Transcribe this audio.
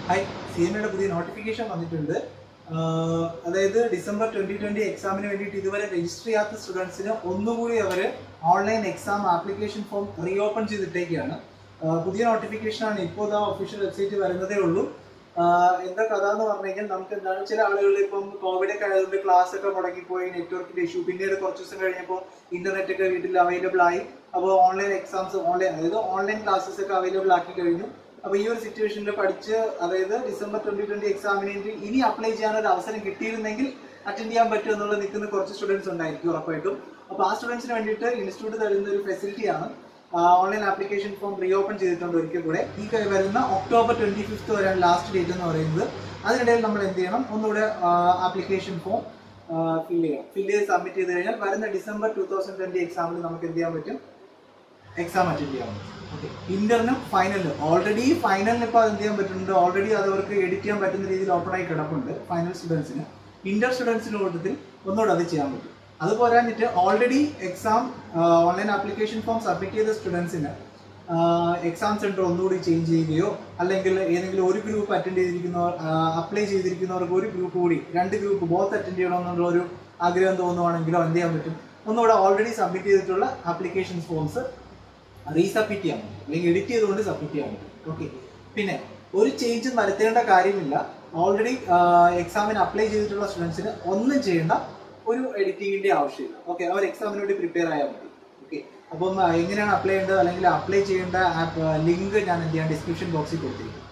hi C M എയുടെ പുതിയ notification വന്നിട്ടുണ്ട് ആഹ് അതായത് ഡിസംബർ ട്വന്റി ട്വന്റി എക്സാമിന് വേണ്ടിയിട്ട് ഇതുവരെ രജിസ്റ്റർ ചെയ്യാത്ത സ്റ്റുഡൻസിന് ഒന്നുകൂടി അവർ online exam application form reopen ചെയ്തിട്ടേക്കാണ് ആഹ് പുതിയ നോട്ടിഫിക്കേഷൻ ആണ് ഇപ്പോൾ ആ ഒഫീഷ്യൽ വെബ്സൈറ്റ് വരുന്നതേ ഉള്ളൂ ആഹ് എന്താ കഥ എന്ന് പറഞ്ഞു കഴിഞ്ഞാൽ നമുക്ക് എന്താണ് ചില ആളുകൾ ഇപ്പം കോവിഡ് ഒക്കെ ആയതുകൊണ്ട് ക്ലാസ് ഒക്കെ മുടങ്ങിപ്പോയി നെറ്റ്വർക്കിന്റെ ഇഷ്യൂ പിന്നീട് കുറച്ച് ദിവസം കഴിഞ്ഞപ്പോൾ ഇന്റർനെറ്റ് ഒക്കെ വീട്ടിൽ അവൈലബിൾ ആയി അപ്പോൾ ഓൺലൈൻ എക്സാംസ് ഓൺലൈൻ അതായത് ഓൺലൈൻ ക്ലാസ്സസ് ഒക്കെ അവൈലബിൾ ആക്കി കഴിഞ്ഞു അപ്പൊ ഈ ഒരു സിറ്റുവേഷനിൽ പഠിച്ച് അതായത് ഡിസംബർ ട്വന്റി ട്വന്റി എക്സാമിന് വേണ്ടി ഇനി അപ്ലൈ ചെയ്യാൻ ഒരു അവസരം കിട്ടിയിരുന്നെങ്കിൽ അറ്റൻഡ് ചെയ്യാൻ പറ്റും എന്നുള്ള നിൽക്കുന്ന കുറച്ച് സ്റ്റുഡൻസ് ഉണ്ടായിരിക്കും ഉറപ്പായിട്ടും അപ്പൊ ആ സ്റ്റുഡൻസിന് വേണ്ടിയിട്ട് ഇൻസ്റ്റിറ്റ്യൂട്ട് തരുന്ന ഒരു ഫെസിലിറ്റിയാണ് online application form reopen ചെയ്തിട്ടുണ്ട് ഒരിക്കൽ കൂടെ ഈ ക- വരുന്ന ഒക്ടോബർ ട്വന്റി ഫിഫ്ത്ത് വരെയാണ് ലാസ്റ്റ് ഡേറ്റ് എന്ന് പറയുന്നത് അതിനിടയിൽ നമ്മൾ എന്ത് ചെയ്യണം ഒന്നുകൂടെ ആപ്ലിക്കേഷൻ ഫോം ഫില്ല് ചെയ്യണം ഫില്ല് ചെയ്ത് സബ്മിറ്റ് ചെയ്ത് കഴിഞ്ഞാൽ വരുന്ന ഡിസംബർ ടൂ തൗസൻഡ് ട്വന്റി എക്സാമിൽ നമുക്ക് എന്ത് ചെയ്യാൻ പറ്റും എക്സാം അറ്റൻഡ് ചെയ്യാൻ പറ്റും ഓക്കെ ഇന്ററിനും ഫൈനലിനും ഓൾറെഡി ഫൈനലിന് ഇപ്പോൾ എന്ത് ചെയ്യാൻ പറ്റുന്നുണ്ട് ഓൾറെഡി അത് അവർക്ക് എഡിറ്റ് ചെയ്യാൻ പറ്റുന്ന രീതിയിൽ ഓപ്പൺ ആയി കിടപ്പുണ്ട് ഫൈനൽ സ്റ്റുഡൻസിന് ഇന്റർ സ്റ്റുഡൻസിന് കൂട്ടത്തിൽ ഒന്നുകൂടെ അത് ചെയ്യാൻ പറ്റും അത് പോരാഞ്ഞിട്ട് already exam online application form submit ചെയ്ത സ്റ്റുഡൻസിന് എക്സാം സെന്റർ ഒന്നുകൂടി ചേഞ്ച് ചെയ്യുകയോ അല്ലെങ്കിൽ ഏതെങ്കിലും ഒരു ഗ്രൂപ്പ് അറ്റൻഡ് ചെയ്തിരിക്കുന്നവർ അപ്ലൈ ചെയ്തിരിക്കുന്നവർക്ക് ഒരു ഗ്രൂപ്പ് കൂടി രണ്ട് ഗ്രൂപ്പ് ബോത്ത് അറ്റൻഡ് ചെയ്യണമെന്നുള്ള ഒരു ആഗ്രഹം തോന്നുവാണെങ്കിലോ എന്ത് ചെയ്യാൻ പറ്റും ഒന്നുകൂടെ ഓൾറെഡി സബ്മിറ്റ് ചെയ്തിട്ടുള്ള ആപ്ലിക്കേഷൻ ഫോംസ് റീസബ്മിറ്റ് ചെയ്യാൻ പറ്റും അല്ലെങ്കിൽ എഡിറ്റ് ചെയ്തുകൊണ്ട് സബ്മിറ്റ് ചെയ്യാൻ പറ്റും ഓക്കെ പിന്നെ ഒരു ചേഞ്ചും വരുത്തേണ്ട കാര്യമില്ല ഓൾറെഡി എക്സാമിന് അപ്ലൈ ചെയ്തിട്ടുള്ള സ്റ്റുഡൻസിന് ഒന്നും ചെയ്യേണ്ട ഒരു എഡിറ്റിങ്ങിന്റെ ആവശ്യമില്ല ഓക്കെ അവർ എക്സാമിന് വേണ്ടി പ്രിപ്പയർ ആയാൽ മതി ഓക്കെ അപ്പം ആ, എങ്ങനെയാണ് അപ്ലൈ ചെയ്യേണ്ടത് അല്ലെങ്കിൽ അപ്ലൈ ചെയ്യേണ്ട ആപ്പ് ലിങ്ക് ഞാൻ എന്ത് ചെയ്യാം ഡിസ്ക്രിപ്ഷൻ ബോക്സിൽ കൊടുത്തിരിക്കും